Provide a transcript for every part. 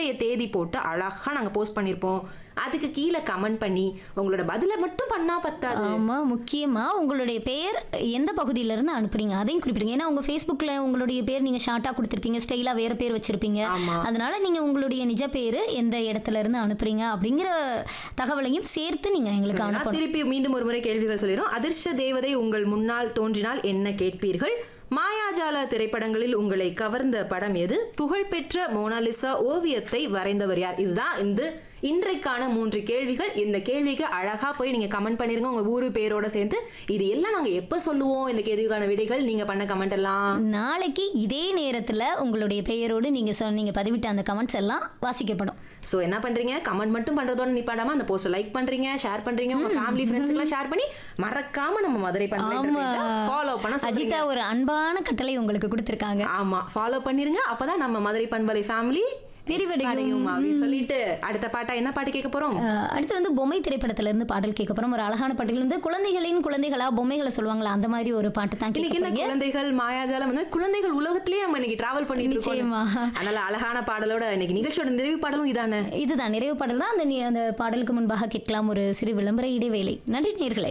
இன்றைய தேதி போட்டு அழகா நாங்க போஸ்ட் பண்ணிருப்போம் அதுக்கு கீழே கமெண்ட் பண்ணி உங்களோட பதிலை மட்டும் பண்ணா பத்தாது ஆமா முக்கியமா உங்களுடைய பெயர் எந்த பகுதியில இருந்து அனுப்புறீங்க அதையும் குறிப்பிடுங்க ஏன்னா உங்க Facebookல உங்களுடைய பேர் நீங்க ஷார்ட்டா கொடுத்திருப்பீங்க ஸ்டைலா வேற பேர் வச்சிருப்பீங்க ஆமா. அதனால நீங்க உங்களுடைய நிஜ பேரு எந்த இடத்துல இருந்து அனுப்புறீங்க அப்படிங்கிற தகவலையும் சேர்த்து நீங்க எங்களுக்கு நான் அனுப்பணும் திருப்பி மீண்டும் ஒரு முறை கேள்விகள் சொல்லிடுறோம் அதிர்ஷ்ட தேவதை உங்கள் முன்னால் தோன்றினால் என்ன கேட்பீர்கள் மாயாஜால திரைப்படங்களில் உங்களை கவர்ந்த படம் எது புகழ்பெற்ற மோனாலிசா ஓவியத்தை வரைந்தவர் யார் இதுதான் இந்த இன்றைக்கான மூன்று கேள்விகள் இந்த கேள்விக்கு அழகா போய் நீங்க கமெண்ட் பண்ணிருங்க உங்க ஊரு பேரோட சேர்த்து இது எல்லாம் நாங்க எப்ப சொல்லுவோம் இந்த கேள்விக்கான விடைகள் நீங்க பண்ண கமெண்ட் எல்லாம் நாளைக்கு இதே நேரத்துல உங்களுடைய பெயரோடு நீங்க சொன்னீங்க பதிவிட்ட அந்த கமெண்ட்ஸ் எல்லாம் வாசிக்கப்படும் சோ என்ன பண்றீங்க கமெண்ட் மட்டும் பண்றதோட நிப்பாடாம அந்த போஸ்ட் லைக் பண்றீங்க ஷேர் பண்றீங்க உங்க ஃபேமிலி ஃப்ரெண்ட்ஸ் எல்லாம் ஷேர் பண்ணி மறக்காம நம்ம மதுரை ஆமா ஃபாலோ பண்ண சொல்றீங்க. அஜிதா ஒரு அன்பான கட்டளை உங்களுக்கு கொடுத்திருக்காங்க ஆமா ஃபாலோ பண்ணிருங்க அப்பதான் நம்ம மதுரை பண்பலை ஃபேமிலி விரிவடையும். அப்படின்னு சொல்லிட்டு அடுத்த பாட்டா என்ன பாட்டு கேட்க போறோம் அஹ் அடுத்து வந்து பொம்மை திரைப்படத்துல இருந்து பாடல் கேட்க போறோம் ஒரு அழகான பாட்டுகள் வந்து குழந்தைகளின் குழந்தைகளா பொம்மைகளை சொல்லுவாங்களா அந்த மாதிரி ஒரு பாட்டு தான் கேட்க இன்னைக்கு என்ன போறீங்க குழந்தைகள் மாயாஜாலம் வந்து குழந்தைகள் உலகத்திலேயே நம்ம இன்னைக்கு டிராவல் பண்ணிட்டு நிச்சயமா. இருக்கோம் அதனால அழகான பாடலோட இன்னைக்கு நிகழ்ச்சியோட நிறைவு பாடலும் இதானே இதுதான் நிறைவு பாடல் தான் அந்த நி- அந்த பாடலுக்கு முன்பாக கேட்கலாம் ஒரு சிறு விளம்பர இடைவேளை நன்றி நேர்களே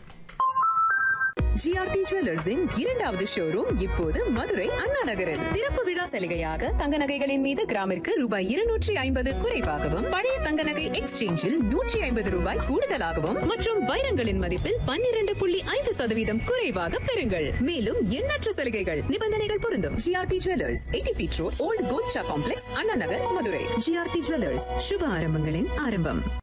ஜிஆர்டி ஜுவல்லர்ஸின் இரண்டாவது ஷோரூம் இப்போது மதுரை அண்ணா நகரில் திறப்பு விழா சலுகையாக தங்க நகைகளின் மீது கிராமிற்கு ரூபாய் இருநூற்றி ஐம்பது குறைவாகவும் பழைய தங்க நகை எக்ஸ்சேஞ்சில் நூற்றி ஐம்பது ரூபாய் கூடுதலாகவும் மற்றும் வைரங்களின் மதிப்பில் பன்னிரண்டு புள்ளி ஐந்து சதவீதம் குறைவாக பெறுங்கள் மேலும் எண்ணற்ற சலுகைகள் நிபந்தனைகள் பொருந்தும் GRT jewellers eighty feet road old கோல்ச்சா காம்ப்ளெக்ஸ் அண்ணா நகர் மதுரை ஜிஆர்டி ஜுவல்லர்ஸ் சுப ஆரம்பங்களின் ஆரம்பம்